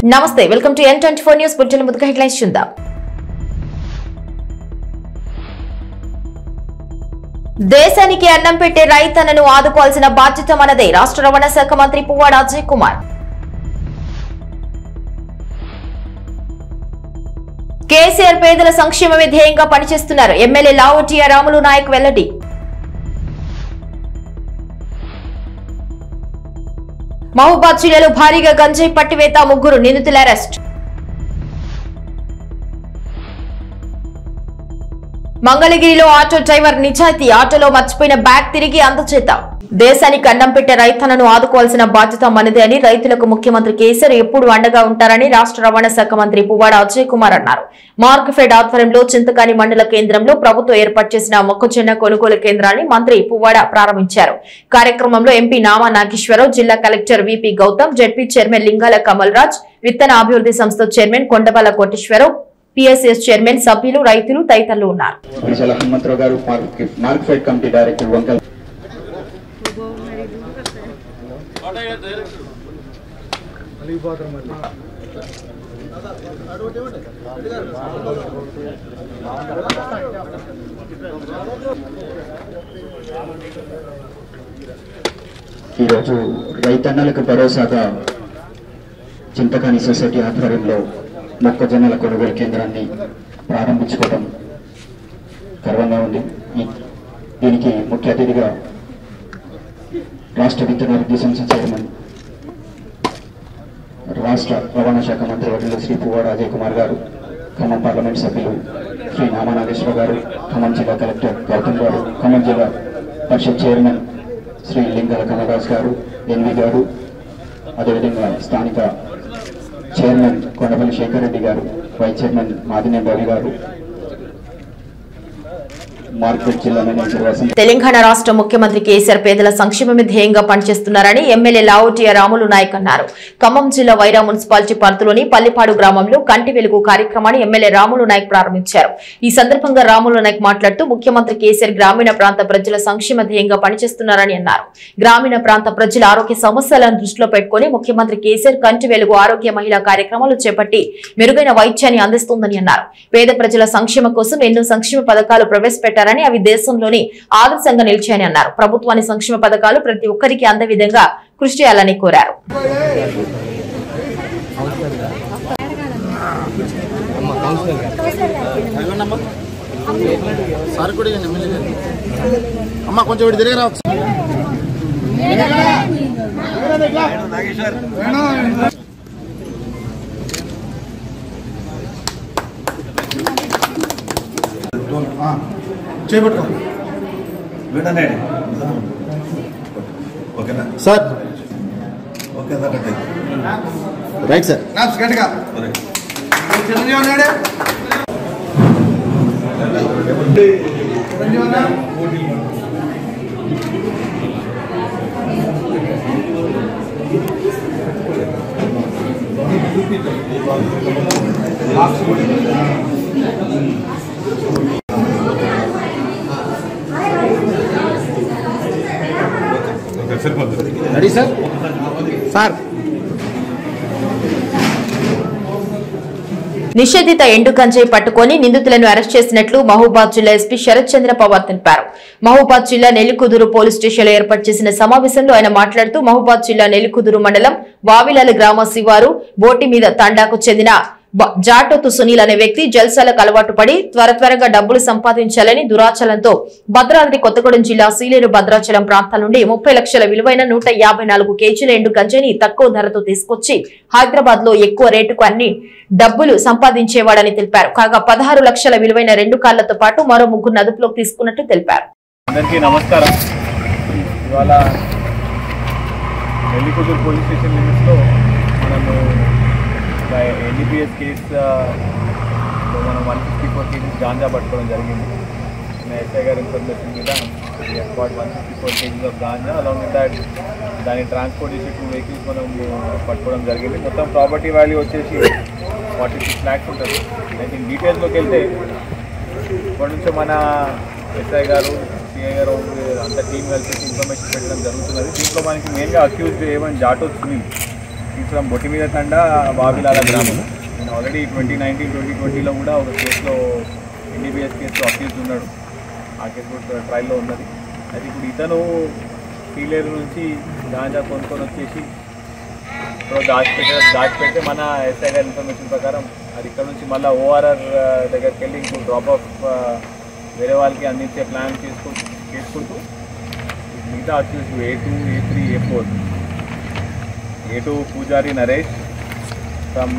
నమస్తే welcome to N twenty four news bulletin ముందుగా headlines చూద్దాం దేశానికి అన్నం పెట్టే రైతన్నను ఆదుకోవాల్సిన బాధ్యత మనదే రాష్ట్ర రవాణా శాఖ మంత్రి పువ్వాడ అజయ్ కుమార్ కేసీఆర్ పేదల సంక్షేమమే ధ్యేయంగా పనిచేస్తున్నారు ఎమ్మెల్యే లావుటియా రాములు నాయక్ వెల్లడి మహబూబాద్ జిల్లాలో భారీగా గంజాయి పట్టివేత ముగ్గురు నిందితుల అరెస్ట్ మంగళగిరిలో ఆటో డ్రైవర్ నిజాయితీ ఆటోలో మర్చిపోయిన బ్యాగ్ తిరిగి అందచేత దేశానికి అన్నం పెట్టే రైతన్నను ఆదుకోవాల్సిన బాధ్యత మనదే అని రైతులకు ముఖ్యమంత్రి కేసీఆర్ ఎప్పుడు అండగా ఉంటారని రాష్ట్ర రవాణా శాఖ మంత్రి పువ్వాడ అజయ్ కుమార్ అన్నారు మార్క్ఫెడ్ ఆధ్వర్యంలో చింతకాని మండల కేంద్రంలో ప్రభుత్వం ఏర్పాటు చేసిన మొక్కజొన్న కొనుగోలు కేంద్రాన్ని మంత్రి పువ్వాడ ప్రారంభించారు కార్యక్రమంలో ఎంపీ నామా నాగేశ్వరరావు జిల్లా collector VP Gautam ZP chairman Lingala Kamal Raj విత్తన అభివృద్ధి సంస్థ chairman Kondabala Koteswara Rao PSS chairman సభ్యులు రైతులు తదితరులు ఉన్నారు విశాల హనుమంతరావు గారు mark markfed committee director వంకల్ ఈరోజు రైతన్నలకు భరోసాగా చింతకాని సొసైటీ ఆధ్వర్యంలో మొక్కజొన్నల కొనుగోలు కేంద్రాన్ని ప్రారంభించుకోవడం గర్వంగా ఉంది ఈ- దీనికి ముఖ్య అతిథిగా రాష్ట్ర విత్తనాభివృద్ధి సంస్థ చైర్మన్ రాష్ట్ర రవాణా శాఖ మంత్రి వర్యులు శ్రీ పువ్వాడ అజయ్ కుమార్ గారు ఖమ్మం పార్లమెంట్ సభ్యులు శ్రీ నామా నాగేశ్వర గారు ఖమ్మం జిల్లా కలెక్టర్ గౌతమ్ గారు ఖమ్మం జిల్లా పరిషత్ చైర్మన్ శ్రీ లింగల కమలదాస్ గారు ఎన్వి గారు అదేవిధంగా స్థానిక చైర్మన్ కొండపల్లి శేఖర్ రెడ్డి గారు వైస్ చైర్మన్ మాదినేని రవి గారు మార్కెట్ జిల్లా మేనేజర్ వసంత్ తెలంగాణ రాష్ట్ర ముఖ్యమంత్రి కేసీఆర్ పేదల సంక్షేమమే ధ్యేయంగా పనిచేస్తున్నారని ఎమ్మెల్యే లావుటియ రాములు నాయక్ అన్నారు ఖమ్మం జిల్లా వైరా మున్సిపాలిటీ పరిధిలోని పల్లిపాడు గ్రామంలో కంటి వెలుగు కార్యక్రమాన్ని ఎమ్మెల్యే రాములు నాయక్ ప్రారంభించారు ఈ సందర్భంగా రాములు నాయక్ మాట్లాడుతూ ముఖ్యమంత్రి కేసీఆర్ గ్రామీణ ప్రాంత ప్రజల సంక్షేమ ధ్యేయంగా పనిచేస్తున్నారని అన్నారు గ్రామీణ ప్రాంత ప్రజల ఆరోగ్య సమస్యలను దృష్టిలో పెట్టుకుని ముఖ్యమంత్రి కేసీఆర్ కంటి వెలుగు ఆరోగ్య మహిళా కార్యక్రమాలు చేపట్టి మెరుగైన వైద్యాన్ని అందిస్తోందని అన్నారు పేద ప్రజల సంక్షేమ కోసం ఎన్నో సంక్షేమ పథకాలు ప్రవేశపెట్టారని అవి దేశంలోని ఆదర్శంగా నిలిచాయని అన్నారు ప్రభుత్వాన్ని సంక్షేమ పథకాలు ప్రతి ఒక్కరికి అందే విధంగా కృషి చేయాలని కోరారు సార్ కూడా ఇవ్వండి, ఎమ్మెల్యే గారు. అమ్మ కొంచెం ఇటు తిరిగి రావచ్చు చేపట్టుకో వెంటనే ఓకేనా సార్ ఓకే సార్ అంటే రైట్ సార్ గట్టిగా ఒరే. చిరంజీవి ఉన్నాడే చిరంజీవి ఉన్నా ఓకే సరిపోతుంది రెడీ సార్ సార్ నిషేధిత ఎండు గంజాయి పట్టుకొని నిందితులను అరెస్ట్ చేసినట్లు మహబూబాద్ జిల్లా ఎస్పీ శరత్ చంద్ర పవార్ తెలిపారు మహబూబాద్ జిల్లా నెల్లికుదురు పోలీస్ స్టేషన్లో ఏర్పాటు చేసిన సమావేశంలో ఆయన మాట్లాడుతూ మహబూబాద్ జిల్లా నెల్లికుదురు మండలం వావిలాల గ్రామ శివారు బోటి మీద తండాకు చెందిన బ- జాటోతు సునీల్ అనే వ్యక్తి జల్సాలకు అలవాటు పడి త్వర త్వరగా డబ్బులు సంపాదించాలని దురాచలంతో భద్రాద్రి కొత్తగూడెం జిల్లా సీలేరు భద్రాచలం ప్రాంతాల నుండి ముప్పై లక్షల విలువైన నూట యాభై నాలుగు కేజీల ఎండు గంజాయిని తక్కువ ధరతో తీసుకొచ్చి హైదరాబాద్ లో ఎక్కువ రేటుకు అన్ని డబ్బులు సంపాదించేవాడని తెలిపారు కాగా పదహారు లక్షల విలువైన రెండు కార్లతో పాటు మరో ముగ్గురు అదుపులోకి తీసుకున్నట్టు తెలిపారు అందరికీ నమస్కారం ఇవాళ నెల్లికుదురు పోలీస్ స్టేషన్ లిమిట్స్లో మనము ఎన్డీపీఎస్ కేసు మనం one fifty four kgs ganja పట్టుకోవడం జరిగింది నా ఎస్ఐ గారి ఇన్ఫర్మేషన్ మీద spot one fifty four kgs of ganja along with that దాన్ని ట్రాన్స్పోర్ట్ చేసి టూ వెహికల్స్ మనం పట్టుకోవడం జరిగింది మొత్తం ప్రాపర్టీ వాల్యూ వచ్చేసి ఫార్టీ సిక్స్ ల్యాక్స్ ఉంటుంది అయితే డీటెయిల్స్లోకి వెళ్తే ఇప్పటి నుంచి మన ఎస్ఐ గారు సిఐ గారు అంత టీం కలిసి ఇన్ఫర్మేషన్ పెట్టడం జరుగుతున్నది దీంట్లో మనకి మెయిన్గా అక్యూజ్ ఏమని జాటో సునీల్ ఫ్రమ్ బొట్టి మీద తండ వావిలాల గ్రామం నేను ఆల్రెడీ ట్వంటీ నైన్టీన్ ట్వంటీ ట్వంటీలో కూడా ఒక కేసులో ఎన్డీబీఎస్ కేసులో అక్యూజ్ ఉన్నాడు ఆ కేసు కూడా ట్రయల్లో ఉన్నది అది ఇప్పుడు ఇతను పీలేరు నుంచి గాంజా కొనుక్కొని వచ్చేసి ఇప్పుడు దాచిపెట్టే దాచిపెడితే మన ఎస్ఐ గారి ఇన్ఫర్మేషన్ ప్రకారం అది ఇక్కడ నుంచి మళ్ళీ ఓఆర్ఆర్ దగ్గరికి వెళ్ళి ఇంకో డ్రాప్ ఆఫ్ వేరే వాళ్ళకి అందించే ప్లాన్ చేసుకుంటూ చేసుకుంటూ మిగతా వచ్చేసి A two A three A four A two Pujari Naresh from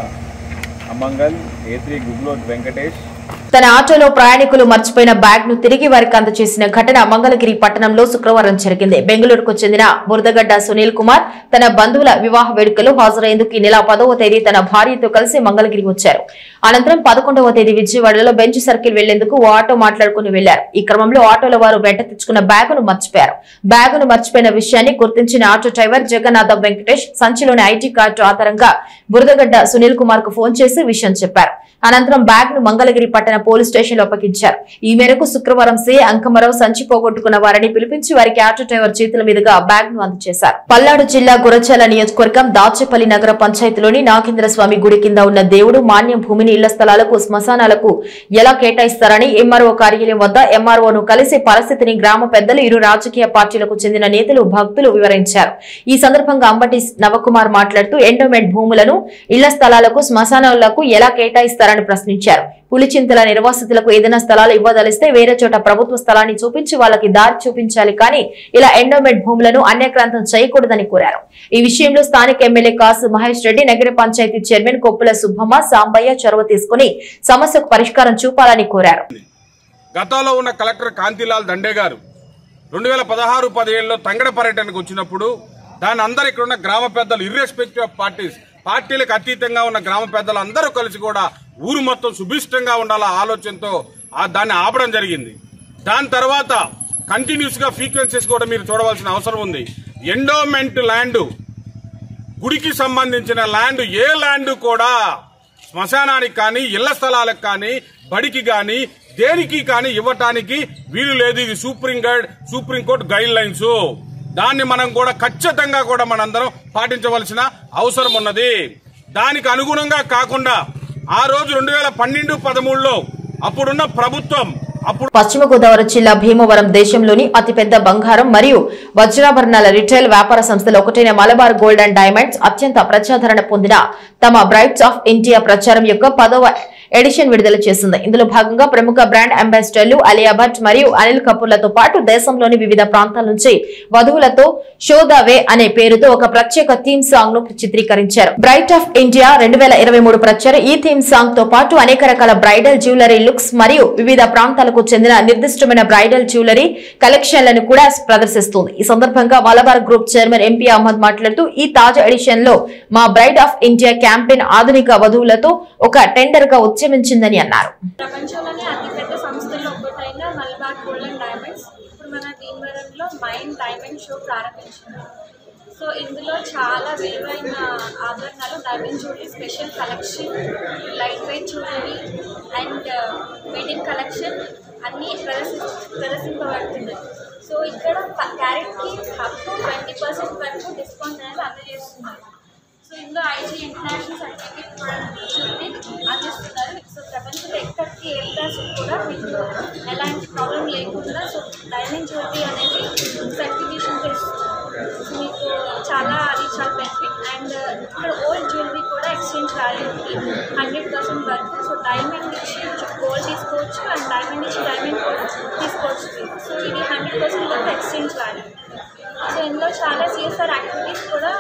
Amangal A three Guguloth Venkatesh తన ఆటోలో ప్రయాణికులు మర్చిపోయిన బ్యాగ్ ను తిరిగి వారికి అందజేసిన ఘటన మంగళగిరి పట్టణంలో శుక్రవారం జరిగింది బెంగళూరుకు చెందిన బురదగడ్డ సునీల్ కుమార్ తన బంధువుల వివాహ వేడుకలు హాజరయ్యేందుకు ఈ నెల పదవ తేదీ తన భార్యతో కలిసి మంగళగిరి వచ్చారు అనంతరం పదకొండవ తేదీ విజయవాడలో బెంచ్ సర్కిల్ వెళ్లేందుకు ఓ ఆటో మాట్లాడుకుని వెళ్లారు ఈ క్రమంలో ఆటోలో వారు వెంట తెచ్చుకున్న బ్యాగును మర్చిపోయారు బ్యాగును మర్చిపోయిన విషయాన్ని గుర్తించిన ఆటో డ్రైవర్ జగన్నాథం వెంకటేష్ సంచిలోని ఐటీ కార్డు ఆధారంగా బురదగడ్డ సునీల్ కుమార్ కు ఫోన్ చేసి విషయం చెప్పారు అనంతరం బ్యాగ్ ను మంగళగిరి పట్టణ పోలీస్ స్టేషన్ లో అప్పగించారు ఈ మేరకు శుక్రవారం సీ అంకమరావు సంచి పోగొట్టుకున్న వారిని పిలిపించి వారికి ఆటో డ్రైవర్ చేతుల మీదుగా బ్యాగ్ ను అందజేశారు పల్నాడు జిల్లా గురజాల నియోజకవర్గం దాచేపల్లి నగర పంచాయతీలోని నాగేంద్ర స్వామి గుడి కింద ఉన్న దేవుడు మాన్యం భూమిని ఇళ్ల స్థలాలకు శ్మశానాలకు ఎలా కేటాయిస్తారని ఎంఆర్ఓ కార్యాలయం వద్ద ఎంఆర్ఓను కలిసి పరిస్థితిని గ్రామ పెద్దలు ఇరు రాజకీయ పార్టీలకు చెందిన నేతలు భక్తులు వివరించారు ఈ సందర్భంగా అంబటి నవకుమార్ మాట్లాడుతూ ఎండోమెంట్ భూములను ఇళ్ల స్థలాలకు శ్మశానాలకు ఎలా కేటాయిస్తారని ప్రశ్నించారు పులిచింతల నిర్వాసితులకు ఏదైనా స్థలాలు ఇవ్వదలిస్తే వేరే చోట ప్రభుత్వ స్థలాన్ని చూపించి వాళ్ళకి దారి చూపించాలి కానీ ఇలా ఎండోమెంట్ భూములను అన్యక్రాంతం చేయకూడదని కోరారు ఈ విషయంలో స్థానిక ఎమ్మెల్యే కాసు మహేష్ రెడ్డి నగర పంచాయతీ చైర్మన్ కొప్పుల సుబ్బమ్మ సాంబయ్య చొరవ తీసుకుని సమస్యకు పరిష్కారం చూపాలని కోరారు గతంలో ఉన్న కలెక్టర్ కాంతిలాల్ దండే గారు రెండు వేల పదహారు పదిహేడులో తంగడ పర్యటనకు వచ్చినప్పుడు దాని అందరు ఇక్కడ ఉన్న గ్రామ పెద్దలు ఇర్రెస్పెక్టివ్ ఆఫ్ పార్టీస్ పార్టీలకు అతీతంగా ఉన్న గ్రామ పెద్దలు అందరూ కలిసి కూడా ఊరు మొత్తం సుభిష్టంగా ఉండాల ఆలోచనతో ఆ దాన్ని ఆపడం జరిగింది దాని తర్వాత కంటిన్యూస్ గా ఫ్రీక్వెన్సీస్ కూడా మీరు చూడవలసిన అవసరం ఉంది ఎండోమెంట్ ల్యాండ్ గుడికి సంబంధించిన ల్యాండ్ ఏ ల్యాండ్ కూడా శ్మశానానికి కానీ ఇళ్ల స్థలాలకు కానీ బడికి కానీ దేనికి కానీ ఇవ్వటానికి వీలు లేదు ఇది supreme guide supreme court guide lines దాన్ని మనం కూడా ఖచ్చితంగా కూడా మనందరం పాటించవలసిన అవసరం ఉన్నది దానికి అనుగుణంగా కాకుండా ఆ రోజు రెండు వేల పన్నెండు పదమూడులో అప్పుడున్న ప్రభుత్వం అప్పుడు పశ్చిమ గోదావరి జిల్లా భీమవరం దేశంలోని అతిపెద్ద బంగారం మరియు వజ్రాభరణాల రిటైల్ వ్యాపార సంస్థలు ఒకటైన మలబార్ గోల్డ్ అండ్ డైమండ్స్ అత్యంత ప్రజాదరణ పొందిన తమ బ్రైట్స్ ఆఫ్ ఇండియా ప్రచారం యొక్క పదవ ఎడిషన్ విడుదల చేసింది ఇందులో భాగంగా ప్రముఖ బ్రాండ్ అంబాసిడర్లు అలియా భట్ మరియు అనిల్ కపూర్లతో పాటు దేశంలోని వివిధ ప్రాంతాల నుంచి వధువులతో షోదావే అనే పేరుతో ఒక ప్రత్యేక థీమ్ సాంగ్ ను చిత్రీకరించారు బ్రైట్ ఆఫ్ ఇండియా రెండు వేల ఇరవై మూడు ప్రచారం ఈ థీమ్ సాంగ్ తో పాటు అనేక రకాల బ్రైడల్ జ్యువెలరీ లుక్స్ మరియు వివిధ ప్రాంతాలకు చెందిన నిర్దిష్టమైన బ్రైడల్ జ్యువెలరీ కలెక్షన్లను కూడా ప్రదర్శిస్తుంది ఈ సందర్భంగా Malabar group chairman MP Ahmed మాట్లాడుతూ ఈ తాజా ఎడిషన్ లో మా బ్రైడ్ ఆఫ్ ఇండియా క్యాంపెయిన్ ఆధునిక వధువులతో ఒక టెండర్ గా ఉద్యమించిందని అన్నారు ప్రపంచంలోనే అతిపెద్ద సంస్థల్లో ఒకటైన మల్బార్ గోల్డ్ అండ్ డైమండ్స్ ఇప్పుడు మన భీమవరంలో మైండ్ డైమండ్ షో ప్రారంభించింది సో ఇందులో చాలా విలువైన ఆభరణాలు diamond jewellery special collection light weight jewellery and wedding collection అన్నీ ప్రదర్శి ప్రదర్శింపబడుతున్నాయి సో ఇక్కడ క్యారెట్కి అప్ టు ట్వంటీ పర్సెంట్ వరకు డిస్కౌంట్ అనేది అందజేస్తున్నారు సో ఇందులో ఐజీ ఇంటర్నేషనల్ సర్టిఫికేట్ కూడా జ్యువెలరీ అందిస్తున్నారు సో ప్రపంచంలో ఎక్కడికి వెళ్తా కూడా మీకు ఎలాంటి ప్రాబ్లం లేకుండా సో డైమండ్ జ్యువెలరీ అనేది సర్టిఫికేషన్ చేస్తున్నారు సో మీకు చాలా అది చాలా బెనిఫిట్ అండ్ ఇక్కడ ఓల్డ్ జ్యువెలరీ కూడా ఎక్స్చేంజ్ వాల్యూ ఉంది హండ్రెడ్ పర్సెంట్ వరకు సో డైమండ్ ఇచ్చి గోల్డ్ తీసుకోవచ్చు అండ్ డైమండ్ ఇచ్చి డైమండ్ కూడా తీసుకోవచ్చు సో ఇది హండ్రెడ్ పర్సెంట్ వరకు ఎక్స్చేంజ్ వాల్యూ సో ఇందులో చాలా సిఎస్ఆర్ యాక్టివిటీస్ కూడా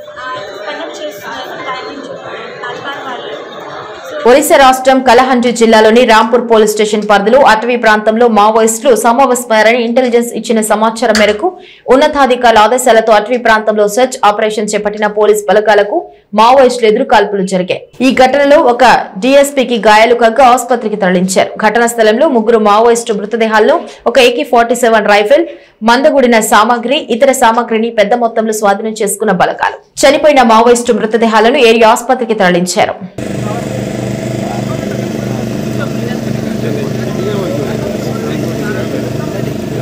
కండక్ట్ చేస్తున్నారు డైమండ్ జ్యువెలరీ మల్బార్ వాళ్ళు సో ఒడిశా రాష్ట్రం కలహండి జిల్లాలోని రాంపూర్ పోలీస్ స్టేషన్ పరిధిలో అటవీ ప్రాంతంలో మావోయిస్టులు సమావేశమయ్యారని ఇంటెలిజెన్స్ ఇచ్చిన సమాచారం మేరకు ఉన్నతాధికారుల ఆదేశాలతో అటవీ ప్రాంతంలో సెర్చ్ ఆపరేషన్ చేపట్టిన పోలీస్ బలగాలకు మావోయిస్టులు ఎదురు కాల్పులు జరిగాయి ఈ ఘటనలో ఒక డీఎస్పీకి గాయాలు కాగా ఆసుపత్రికి తరలించారు ఘటనా స్థలంలో ముగ్గురు మావోయిస్టు మృతదేహాలను ఒక ఏకీ ఫార్టీ సెవెన్ రైఫిల్ మందగుడిన సామాగ్రి ఇతర సామాగ్రిని పెద్ద మొత్తంలో స్వాధీనం చేసుకున్న బలగాలు చనిపోయిన మావోయిస్టు మృతదేహాలను ఏరియా ఆసుపత్రికి తరలించారు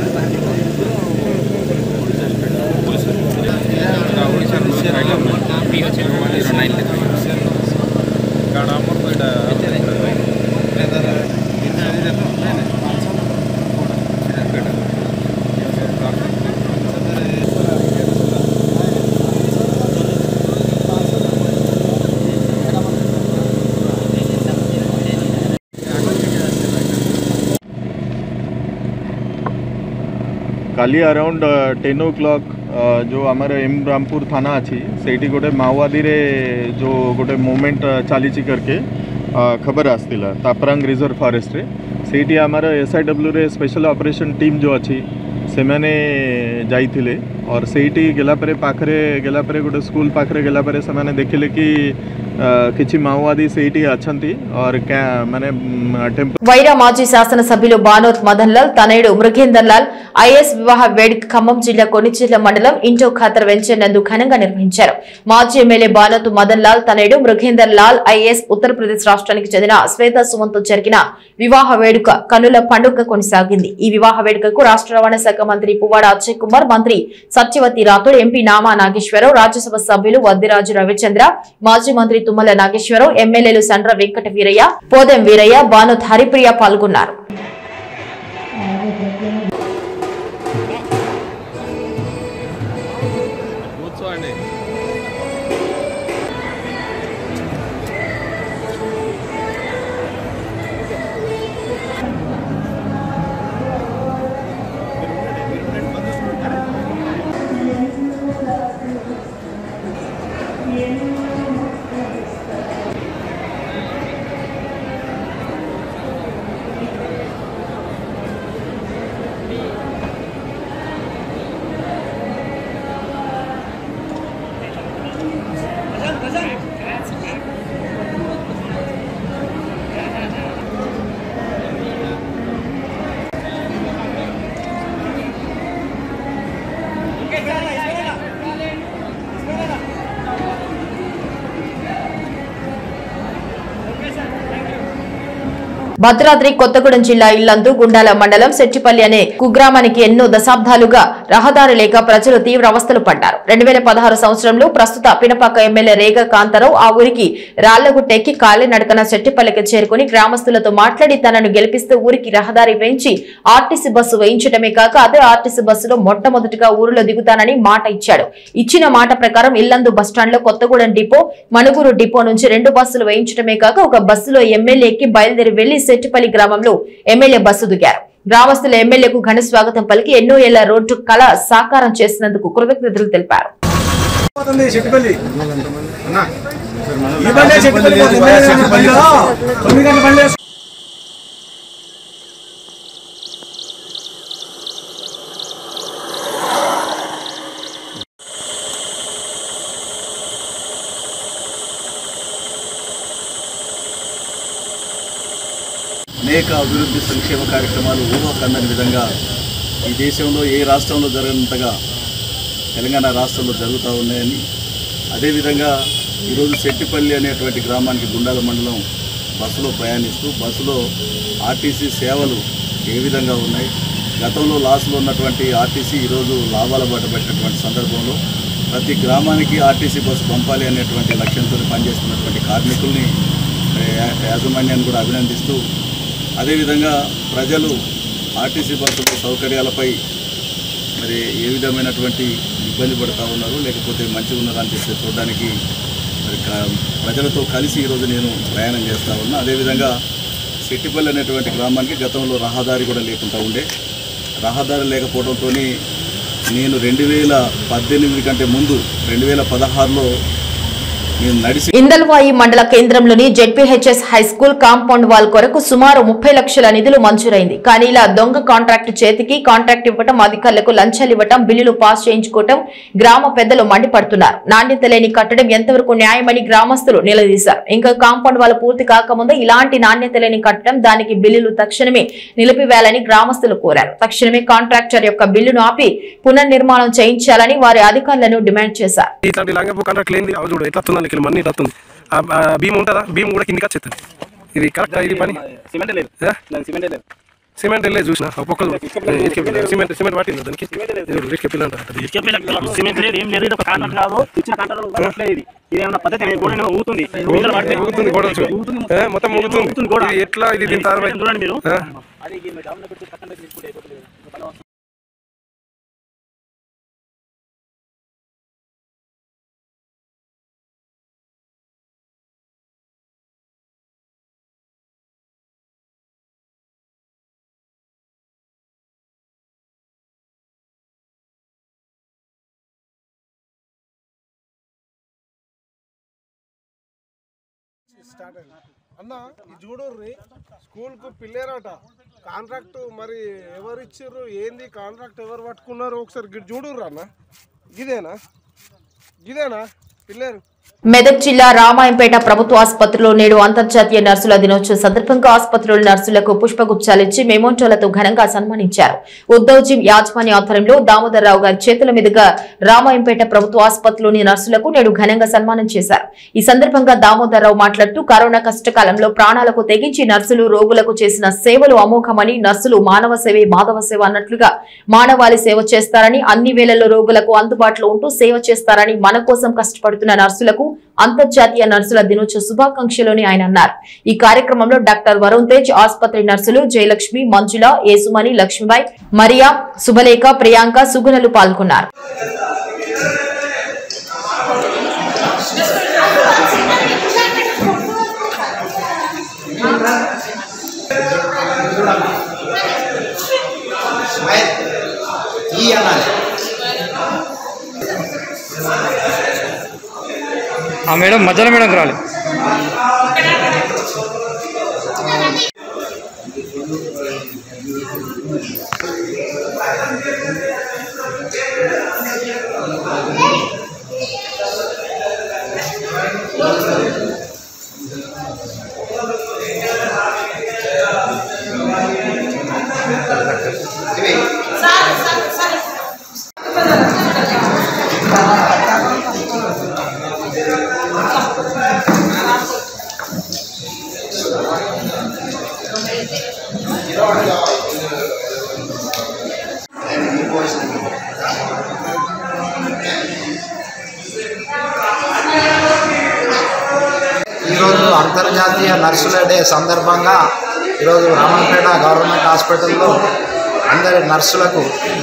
పి କାଲି ଆରାଉଣ୍ଡ ଟେନ୍ ଓ କ୍ଲକ୍ ଯେଉଁ ଆମର ଏମ୍ ରାମପୁର ଥାନା ଅଛି ସେଇଠି ଗୋଟେ ମାଓବାଦୀରେ ଯେଉଁ ଗୋଟେ ମୁଭମେଣ୍ଟ ଚାଲିଛି କରିକେ ଖବର ଆସିଥିଲା ତାପରାଙ୍ଗ ରିଜର୍ଭ ଫରେଷ୍ଟରେ ସେଇଠି ଆମର ଏସ୍ଆଇଡବ୍ଲ୍ୟୁରେ ସ୍ପେଶାଲ ଅପରେସନ୍ ଟିମ୍ ଯେଉଁ ଅଛି ସେମାନେ ଯାଇଥିଲେ और ସେଇଠି ଗଲା ପରେ ପାଖରେ ଗଲା ପରେ ଗୋଟେ ସ୍କୁଲ ପାଖରେ ଗଲା ପରେ ସେମାନେ ଦେଖିଲେ କି କିଛି ମାଓବାଦୀ ସେଇଠି ଅଛନ୍ତି और ମାନେ ଟେମ୍ପ వైరా మాజీ శాసనసభ్యులు బానోత్ మదన్ లాల్ తనయుడు మృగేందర్ లాల్ ఐఎస్ వివాహ వేడుక ఖమ్మం జిల్లా కొనిచిల్ల మండలం ఇంటో ఖాతర్ వెంచర్ నందు ఘనంగా నిర్వహించారు మాజీ ఎమ్మెల్యే బానోత్ మదన్ లాల్ తనయుడు మృగేందర్ లాల్ ఐఎస్ ఉత్తరప్రదేశ్ రాష్ట్రానికి చెందిన శ్వేతా సుమన్ తో జరిగిన వివాహ వేడుక కనుల పండుగ కొనసాగింది ఈ వివాహ వేడుకకు రాష్ట్ర రవాణా శాఖ మంత్రి పువ్వాడ అజయ్ కుమార్ మంత్రి సత్యవతి రాథోడ్ ఎంపీ నామా నాగేశ్వరరావు రాజ్యసభ సభ్యులు వద్దిరాజు రవిచంద్ర మాజీ మంత్రి తుమ్మల నాగేశ్వరరావు ఎమ్మెల్యేలు సండ్ర వెంకట వీరయ్య పోదెం వీరయ్య బానుత్ హరిప్రియ పాల్గొన్నారు భద్రాద్రి కొత్తగూడెం జిల్లా ఇల్లందు గుండాల మండలం సెట్టిపల్లి అనే కుగ్రామానికి ఎన్నో దశాబ్దాలుగా రహదారి లేక ప్రజలు తీవ్ర అవస్థలు పడ్డారు రెండు వేల పదహారు సంవత్సరంలో ప్రస్తుత పినపాక ఎమ్మెల్యే రేగ కాంతారావు ఆ ఊరికి రాళ్లగుట్టెక్కి కాలినడకన సెట్టిపల్లికి చేరుకుని గ్రామస్తులతో మాట్లాడి తనను గెలిపిస్తూ ఊరికి రహదారి వేయించి ఆర్టీసీ బస్సు వేయించడమే కాక అదే ఆర్టీసీ బస్సులో మొట్టమొదటిగా ఊరిలో దిగుతానని మాట ఇచ్చాడు ఇచ్చిన మాట ప్రకారం ఇల్లందు బస్టాండ్ లో కొత్తగూడెం డిపో మణుగూరు డిపో నుంచి రెండు బస్సులు వేయించడమే కాక ఒక బస్సులో ఎమ్మెల్యేకి బయలుదేరి వెళ్లి సెట్టిపల్లి గ్రామంలో ఎమ్మెల్యే బస్సు దిగారు గ్రామస్తుల ఎమ్మెల్యేకు ఘన స్వాగతం పలికి ఎన్నో ఏళ్ల రోడ్డు కళ సాకారం చేసినందుకు కృతజ్ఞతలు తెలిపారు చెట్టుపల్లి ఈ బండే చెట్టుపల్లి పోతుంది. బండిలో తొమ్మిది గంటల బండి వేసుకొని అనేక అభివృద్ధి సంక్షేమ కార్యక్రమాలు ఊహ కందని విధంగా ఈ దేశంలో ఏ రాష్ట్రంలో జరగనంతగా తెలంగాణ రాష్ట్రంలో జరుగుతూ ఉన్నాయని అదేవిధంగా ఈరోజు సెట్టిపల్లి అనేటువంటి గ్రామానికి గుండాల మండలం బస్సులో ప్రయాణిస్తూ బస్సులో ఆర్టీసీ సేవలు ఏ విధంగా ఉన్నాయి గతంలో లాస్లో ఉన్నటువంటి ఆర్టీసీ ఈరోజు లాభాల బాట పెట్టినటువంటి సందర్భంలో ప్రతి గ్రామానికి ఆర్టీసీ బస్సు పంపాలి అనేటువంటి లక్ష్యంతో పనిచేస్తున్నటువంటి కార్మికుల్ని యా- యాజమాన్యాన్ని కూడా అభినందిస్తూ అదేవిధంగా ప్రజలు ఆర్టీసీ బస్సుల సౌకర్యాలపై మరి ఏ విధమైనటువంటి ఇబ్బంది పడుతూ ఉన్నారు లేకపోతే మంచిగా ఉన్నారా అని చెప్పి చూడడానికి మరి క- ప్రజలతో కలిసి ఈరోజు నేను ప్రయాణం చేస్తూ ఉన్నా అదేవిధంగా సెట్టిపల్లి అనేటువంటి గ్రామానికి గతంలో రహదారి కూడా లేకుండా ఉండే రహదారి లేకపోవడంతో నేను రెండు వేల పద్దెనిమిది కంటే ముందు రెండు వేల పదహారులో నేను నడిచి ఇందల్వాయి మండల కేంద్రంలోని ZPHS high school compound wall కొరకు సుమారు ముప్పై లక్షల నిధులు మంజూరైంది కానీ ఇలా దొంగ కాంట్రాక్ట్ చేతికి కాంట్రాక్ట్ ఇవ్వటం అధికారులకు లంచాలు ఇవ్వటం బిల్లులు పాస్ చేయించుకోవటం గ్రామ పెద్దలు మండిపడుతున్నారు నాణ్యత లేని కట్టడం ఎంతవరకు న్యాయమని గ్రామస్తులు నిలదీశారు ఇంకా కాంపౌండ్ వాల్ పూర్తి కాకముందే ఇలాంటి నాణ్యత లేని కట్టడం దానికి బిల్లులు తక్షణమే నిలిపివేయాలని గ్రామస్తులు కోరారు తక్షణమే కాంట్రాక్టర్ యొక్క బిల్లును ఆపి పునర్నిర్మాణం చేయించాలని వారి అధికారులను డిమాండ్ చేశారు ఇట్లాంటి లంగపు కాంట్రాక్ట్ లేనిది అవి చూడు ఎట్లా వస్తుందని ఇక్కడ మనీ ఇట్లా వస్తుంది ఆ- ఆ భీమ్ ఉంటుందా భీమ్ కూడా కిందికి వచ్చేస్తుంది ఇది కరెక్ట్ ఇది పని సిమెంట్ లేదు ఏ? దాని సిమెంట్ లేదు సిమెంట్ వెళ్ళే చూసిన ఒక్కొక్కరు ఇటుక పిల్ల సిమెంట్ సిమెంట్ పట్టింది దానికి ఇటుక పిల్ల అంటారు అది. సిమెంట్ లేదు ఏం లేదు ఇది ఒక కాంట్రాక్ట్ కాదు ఇచ్చిన కాంట్రాక్ట్ ఇది ఇది ఏమన్నా పద్ధతి గోడ ఏమో ఊగుతుంది ఊగుతుంది, ఊగుతుంది గోడ చూ. ఏ, మొత్తం ఊగుతుంది ఇది ఎట్లా ఇది దీని తర్వాత చూడండి మీరు ఆ? అది ఈ డౌన్ పెట్టి పక్కన పెట్టి తీసుకుంటే అయిపోతుంది. స్టార్ట్ అయింది అన్న ఈ చూడుర్రి స్కూల్ కు పిల్లేరట కాంట్రాక్ట్ మరి ఎవరు ఇచ్చిర్రు ఏంది కాంట్రాక్ట్ ఎవరు పట్టుకున్నారు ఒకసారి గిట్ చూడుర్రు అన్న గిదేనా గిదేనా పిల్లేరు మెదక్ జిల్లా రామాయంపేట ప్రభుత్వ ఆసుపత్రిలో నేడు అంతర్జాతీయ నర్సుల దినోత్సవం సందర్భంగా ఆసుపత్రిలో నర్సులకు పుష్పగుచ్చాలిచ్చి మెమోంటోలతో ఘనంగా సన్మానించారు ఉద్దవ్ జిమ్ యాజమాన్య ఆధ్వర్యంలో దామోదరరావు గారి చేతుల మీదుగా రామాయంపేట ప్రభుత్వ ఆసుపత్రిలోని నర్సులకు నేడు ఘనంగా సన్మానం చేశారు ఈ సందర్భంగా దామోదరరావు మాట్లాడుతూ కరోనా కష్టకాలంలో ప్రాణాలకు తెగించి నర్సులు రోగులకు చేసిన సేవలు అమోఘమని నర్సులు మానవ సేవే మాధవ సేవ అన్నట్లుగా మానవాళి సేవ చేస్తారని అన్ని వేళల్లో రోగులకు అందుబాటులో ఉంటూ సేవ చేస్తారని మన కోసం కష్టపడుతున్న నర్సులకు అంతర్జాతీయ నర్సుల దినోత్సవ శుభాకాంక్షలోని ఆయన అన్నారు ఈ కార్యక్రమంలో డాక్టర్ వరుణ్ తేజ్ ఆసుపత్రి నర్సులు జయలక్ష్మి మంజుల యేసుమణి లక్ష్మీబాయి మరియా శుభలేఖ ప్రియాంక సుగుణలు పాల్గొన్నారు ఈ అనాలి ఆ మేడం మధ్యలో మేడం రాలి ఈరోజు అంతర్జాతీయ నర్సుల డే సందర్భంగా ఈరోజు రామన్పేట గవర్నమెంట్ హాస్పిటల్లో అందరి నర్సులకు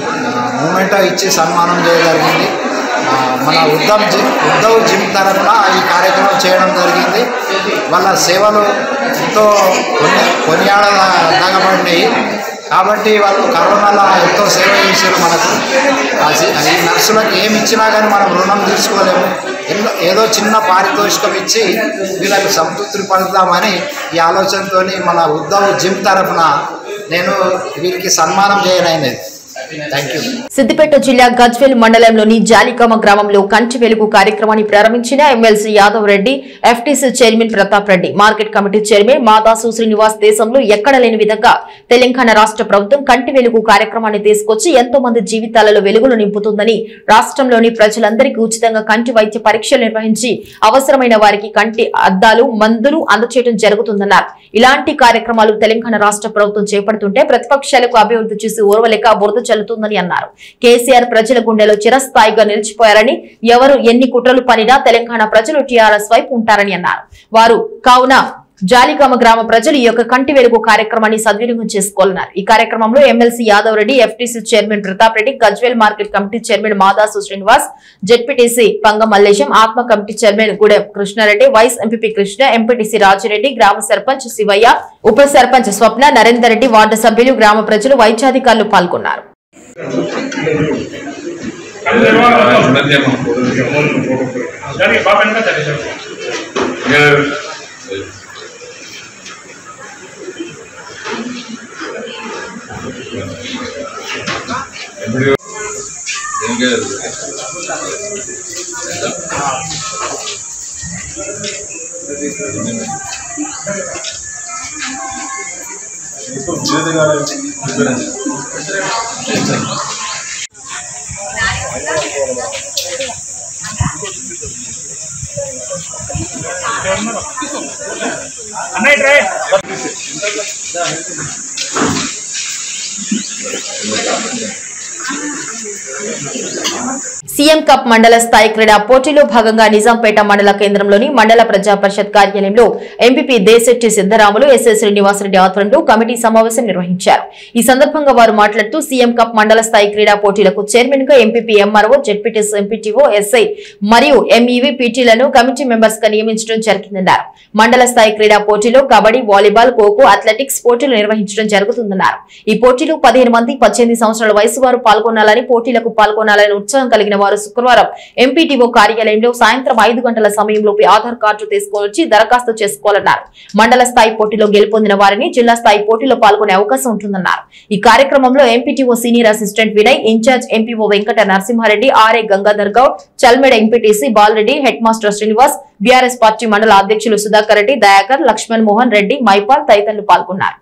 మూమెంటో ఇచ్చి సన్మానం చేయడం జరిగింది ఆ, మన ఉద్దవ్ జిమ్ ఉద్దవ్ జిమ్ తరఫున ఈ కార్యక్రమం చేయడం జరిగింది వాళ్ళ సేవలు ఎంతో కొన్ని కొనియాడదగబడినాయి కాబట్టి వాళ్ళు కరోనాలో ఎంతో సేవ చేశారు మనకు ఆ సి- ఈ నర్సులకు ఏమి ఇచ్చినా కానీ మనం రుణం తీసుకోలేము ఎన్నో ఏదో చిన్న పారితోషికం ఇచ్చి వీళ్ళకి సంతృప్తి పడతామని ఈ ఆలోచనతో మన ఉద్దవ్ జిమ్ తరఫున నేను వీరికి సన్మానం చేయనైనది థ్యాంక్ యూ సిద్దిపేట జిల్లా గజ్వేల్ మండలంలోని జాలికామ గ్రామంలో కంటి వెలుగు కార్యక్రమాన్ని ప్రారంభించిన MLC Yadav Reddy FTC chairman Pratap Reddy market committee chairman Madasu Srinivas దేశంలో ఎక్కడ లేని విధంగా తెలంగాణ రాష్ట్ర ప్రభుత్వం కంటి వెలుగు కార్యక్రమాన్ని తీసుకొచ్చి ఎంతో మంది జీవితాలలో వెలుగులు నింపుతుందని రాష్ట్రంలోని ప్రజలందరికీ ఉచితంగా కంటి వైద్య పరీక్షలు నిర్వహించి అవసరమైన వారికి కంటి అద్దాలు మందులు అందచేయడం జరుగుతుందన్నారు ఇలాంటి కార్యక్రమాలు తెలంగాణ రాష్ట్ర ప్రభుత్వం చేపడుతుంటే ప్రతిపక్షాలకు అభివృద్ధి చేసి ఓర్వలేక బురద చల్లుతుందని అన్నారు కేసీఆర్ ప్రజల గుండెలో చిరస్థాయిగా నిలిచిపోయారని ఎవరు ఎన్ని కుట్రలు పనినా తెలంగాణ ప్రజలు టీఆర్ఎస్ వైపు ఉంటారని అన్నారు వారు కావున జాలిగామ గ్రామ ప్రజలు ఈ యొక్క కంటి వెలుగు కార్యక్రమాన్ని సద్వినియోగం చేసుకోవాలన్నారు ఈ కార్యక్రమంలో MLC Yadav Reddy FTC chairman Pratap Reddy Gajwel market committee chairman Madasu Srinivas ZPTC Panga Mallesham ATMA committee chairman Gudem Krishnareddy vice MPP Krishna MPTC Rajireddy గ్రామ సర్పంచ్ శివయ్య ఉప సర్పంచ్ స్వప్న నరేందర్ రెడ్డి వార్డు సభ్యులు గ్రామ ప్రజలు వైద్యాధికారులు పాల్గొన్నారు సీఎం కప్ మండల స్థాయి క్రీడా పోటీలో భాగంగా నిజాంపేట మండల కేంద్రంలోని మండల ప్రజా పరిషత్ కార్యాలయంలో ఎంపీపీ దేశెట్టి సిద్దరాములు ఎస్ఎస్ శ్రీనివాసరెడ్డి ఆధ్వర్యంలో కమిటీ సమావేశం నిర్వహించారు ఈ సందర్భంగా వారు మాట్లాడుతూ సీఎం కప్ మండల స్థాయి క్రీడా పోటీలకు చైర్మన్ గా MPP MRO ZPTS MPTO SI మరియు ఎంఈవి పీటీలను కమిటీ మెంబర్స్ గా నియమించడం జరిగిందన్నారు మండల స్థాయి క్రీడా పోటీలో కబడ్డీ వాలీబాల్ ఖోఖో అథ్లెటిక్స్ పోటీలు నిర్వహించడం జరుగుతుందన్నారు ఈ పోటీలో పదిహేను మంది పద్దెనిమిది సంవత్సరాల వయసు వారు పాల్గొనాలని పోటీలకు పాల్గొనాలని ఉత్సాహం కలిగిన వారు శుక్రవారం ఎంపీటీఓ కార్యాలయంలో సాయంత్రం ఐదు గంటల సమయంలోపు ఆధార్ కార్డు తీసుకొచ్చి దరఖాస్తు చేసుకోవాలన్నారు మండల స్థాయి పోటీలో గెలుపొందిన వారిని జిల్లా స్థాయి పోటీలో పాల్గొనే అవకాశం ఉంటుందన్నారు ఈ కార్యక్రమంలో MPTO senior assistant Vinay incharge MPO Venkata Narasimhareddy RA Gangadhar Goud Chalmeda MPTC Balareddy head master Srinivas BRS party మండల అధ్యక్షులు సుధాకర్ రెడ్డి దయాకర్ లక్ష్మణ్ మోహన్ రెడ్డి మైపాల్ తదితరులు పాల్గొన్నారు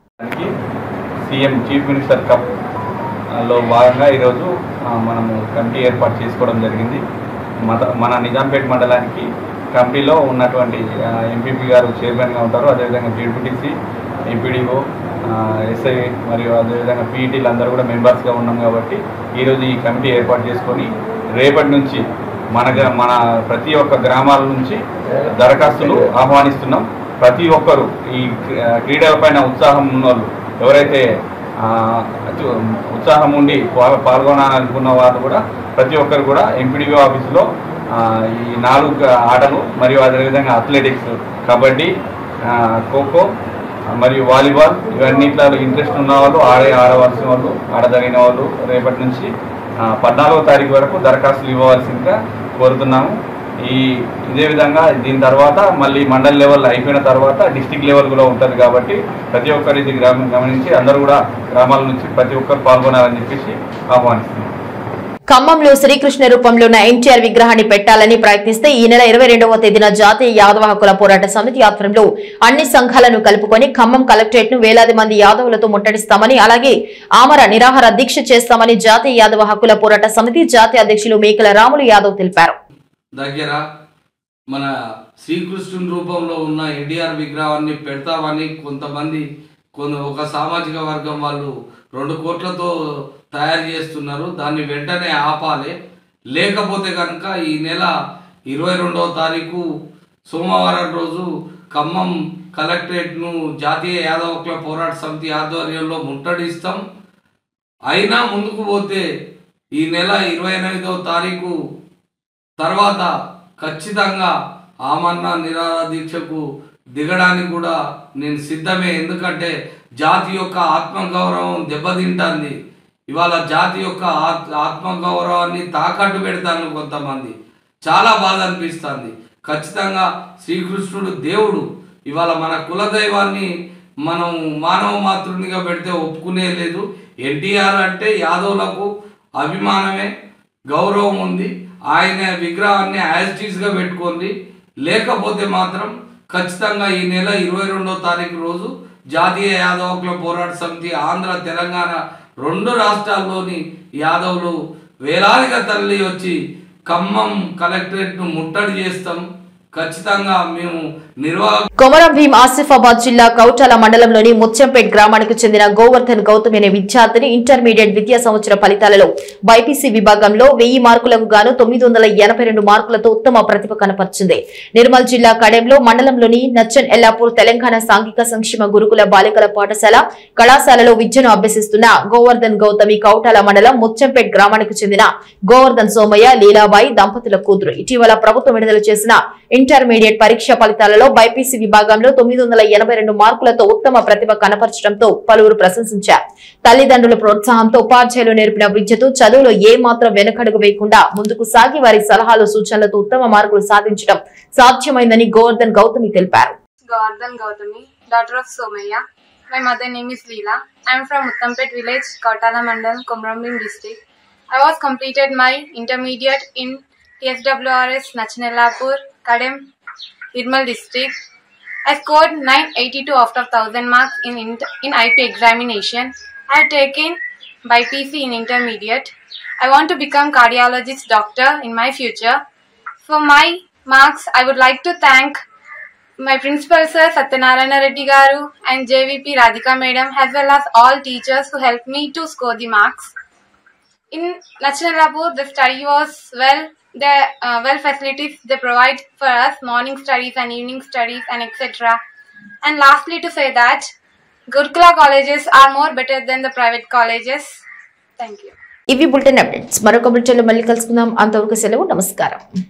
సీఎం చీఫ్ మినిస్టర్ కప్ ఆ, లో భాగంగా ఈరోజు ఆ, మనము కమిటీ ఏర్పాటు చేసుకోవడం జరిగింది మన మన నిజాంపేట మండలానికి కమిటీలో ఉన్నటువంటి ఎంపీపీ గారు చైర్మన్గా ఉంటారు అదేవిధంగా జెడ్పీటీసీ ఎంపీడీఓ ఎస్ఐ మరియు అదేవిధంగా పీఈటీలు అందరూ కూడా మెంబర్స్గా ఉన్నాం కాబట్టి ఈరోజు ఈ కమిటీ ఏర్పాటు చేసుకొని రేపటి నుంచి మన గ్రా- మన ప్రతి ఒక్క గ్రామాల నుంచి దరఖాస్తులు ఆహ్వానిస్తున్నాం ప్రతి ఒక్కరు ఈ క్రీ- క్రీడలపైన ఉత్సాహం ఉన్నోళ్ళు ఎవరైతే ఆ, అటు- ఉత్సాహం ఉండి పా- పాల్గొనాలనుకున్న వాళ్ళు కూడా ప్రతి ఒక్కరు కూడా ఎంపీడీఓ ఆఫీసులో ఆ, ఈ నాలుగు ఆటలు మరియు అదేవిధంగా అథ్లెటిక్స్ కబడ్డీ ఆ, ఖోఖో మరియు వాలీబాల్ ఇవన్నిట్లో ఇంట్రెస్ట్ ఉన్న వాళ్ళు ఆడే ఆడవలసిన వాళ్ళు ఆడదగిన వాళ్ళు రేపటి నుంచి ఆ, పద్నాలుగో తారీఖు వరకు దరఖాస్తులు ఇవ్వవలసిందిగా కోరుతున్నాము ఈ ఇదే విధంగా దీని తర్వాత మళ్ళీ మండల్ లెవెల్ అయిపోయిన తర్వాత డిస్టిక్ లెవెల్ కూడా ఉంటుంది కాబట్టి ప్రతి ఒక్కరు ఇది గ్రామం గమనించి అందరూ కూడా గ్రామాల నుంచి ప్రతి ఒక్కరు పాల్గొనాలని చెప్పేసి ఆహ్వానిస్తున్నాం ఖమ్మంలో శ్రీకృష్ణ రూపంలో ఉన్న ఎన్టీఆర్ విగ్రహాన్ని పెట్టాలని ప్రయత్నిస్తే ఈ నెల ఇరవై రెండవ తేదీన జాతీయ యాదవ హక్కుల పోరాట సమితి ఆధ్వర్యంలో అన్ని సంఘాలను కలుపుకొని ఖమ్మం కలెక్టరేట్ ను వేలాది మంది యాదవులతో ముట్టడిస్తామని అలాగే ఆమర నిరాహార దీక్ష చేస్తామని జాతీయ యాదవ హక్కుల పోరాట సమితి జాతీయ అధ్యక్షులు మేకల రాములు యాదవ్ తెలిపారు దగ్గర మన శ్రీకృష్ణుని రూపంలో ఉన్న ఎన్టీఆర్ విగ్రహాన్ని పెడతామని కొంతమంది కొంత ఒక సామాజిక వర్గం వాళ్ళు రెండు కోట్లతో తయారు చేస్తున్నారు దాన్ని వెంటనే ఆపాలి లేకపోతే కనుక ఈ నెల ఇరవై రెండవ తారీఖు సోమవారం రోజు ఖమ్మం కలెక్టరేట్ను జాతీయ యాదవ క్లబ్ పోరాట సమితి ఆధ్వర్యంలో ముట్టడిస్తాం అయినా ముందుకు పోతే ఈ నెల ఇరవై ఎనిమిదవ తారీఖు తర్వాత ఖచ్చితంగా ఆమన్న నిరాహార దీక్షకు దిగడానికి కూడా నేను సిద్ధమే ఎందుకంటే జాతి యొక్క ఆత్మగౌరవం దెబ్బతింటుంది ఇవాళ జాతి యొక్క ఆత్ ఆత్మగౌరవాన్ని తాకట్టు పెడతాను కొంతమంది చాలా బాధ అనిపిస్తుంది ఖచ్చితంగా శ్రీకృష్ణుడు దేవుడు ఇవాళ మన కులదైవాన్ని మనం మానవ మాతృనిగా పెడితే ఒప్పుకునే లేదు ఎన్టీఆర్ అంటే యాదవులకు అభిమానమే గౌరవం ఉంది ఆయన విగ్రహాన్ని యాజిటీస్గా పెట్టుకోండి లేకపోతే మాత్రం ఖచ్చితంగా ఈ నెల ఇరవై రెండో తారీఖు రోజు జాతీయ యాదవ క్లబ్ పోరాట సమితి ఆంధ్ర తెలంగాణ రెండు రాష్ట్రాల్లోని యాదవులు వేలాదిగా తరలి వచ్చి ఖమ్మం కలెక్టరేట్ను ముట్టడి చేస్తాం ఖచ్చితంగా మేము నిర్వాహక కొమరం భీం ఆసిఫాబాద్ జిల్లా కౌటాల మండలంలోని ముత్యంపేట్ గ్రామానికి చెందిన గోవర్ధన్ గౌతమ్ అనే విద్యార్థిని ఇంటర్మీడియట్ విద్యా సంవత్సర ఫలితాలలో బైపీసీ విభాగంలో వెయ్యి మార్కులకు గాను తొమ్మిది వందల ఎనభై రెండు మార్కులతో ఉత్తమ ప్రతిభ కనపరిచింది నిర్మల్ జిల్లా కడెంలో మండలంలోని నచ్చన్ ఎల్లాపూర్ తెలంగాణ సాంఘిక సంక్షేమ గురుకుల బాలికల పాఠశాల కళాశాలలో విద్యను అభ్యసిస్తున్న గోవర్ధన్ గౌతమి కౌటాల మండలం ముత్యంపేట్ గ్రామానికి చెందిన గోవర్ధన్ సోమయ్య లీలాబాయి దంపతుల కూతురు ఇటీవల ప్రభుత్వం విడుదల చేసిన ఇంటర్మీడియట్ పరీక్ష ఫలితాలలో బైపీసీ విభాగంలో తొమ్మిది వందల ఎనభై రెండు మార్కులతో ఉత్తమ ప్రతిభ కనపరచడంతో పలువురు ప్రశంసించారు తల్లిదండ్రుల ప్రోత్సాహంతో ఉపాధ్యాయులు నేర్పిన విద్యతో చదువులో ఏ మాత్రం వెనకడుగు వేయకుండా ముందుకు సాగి వారి సలహాలు సూచనలతో ఉత్తమ మార్కులు సాధించడం సాధ్యమైందని గోవర్ధన్ గౌతమి తెలిపారు Govardhan Gautami, daughter of Somaya. My mother name is Leela. I am from Uttampet village, Kautala Mandal, Komrambim district. I was completed my intermediate in TSWRS Nachnellapur, Kadem, Nirmal district. I scored 982 out of 1000 marks in, int- in IP examination. I have taken by PC in intermediate. I want to become cardiologist doctor in my future. For my marks, I would like to thank my principal sir Satyanarayana Reddy Garu and JVP Radhika Madam as well as all teachers who helped me to score the marks. In Nachinalapur, the study was well, the uh, well facilities they provide for us, morning studies and evening studies and etc. And lastly to say that Gurukula colleges are more better than the private colleges. Thank you. ఇవి bulletin updates మరొక బులెటిన్లో మళ్ళీ కలుసుకుందాం అంతవరకు సెలవు నమస్కారం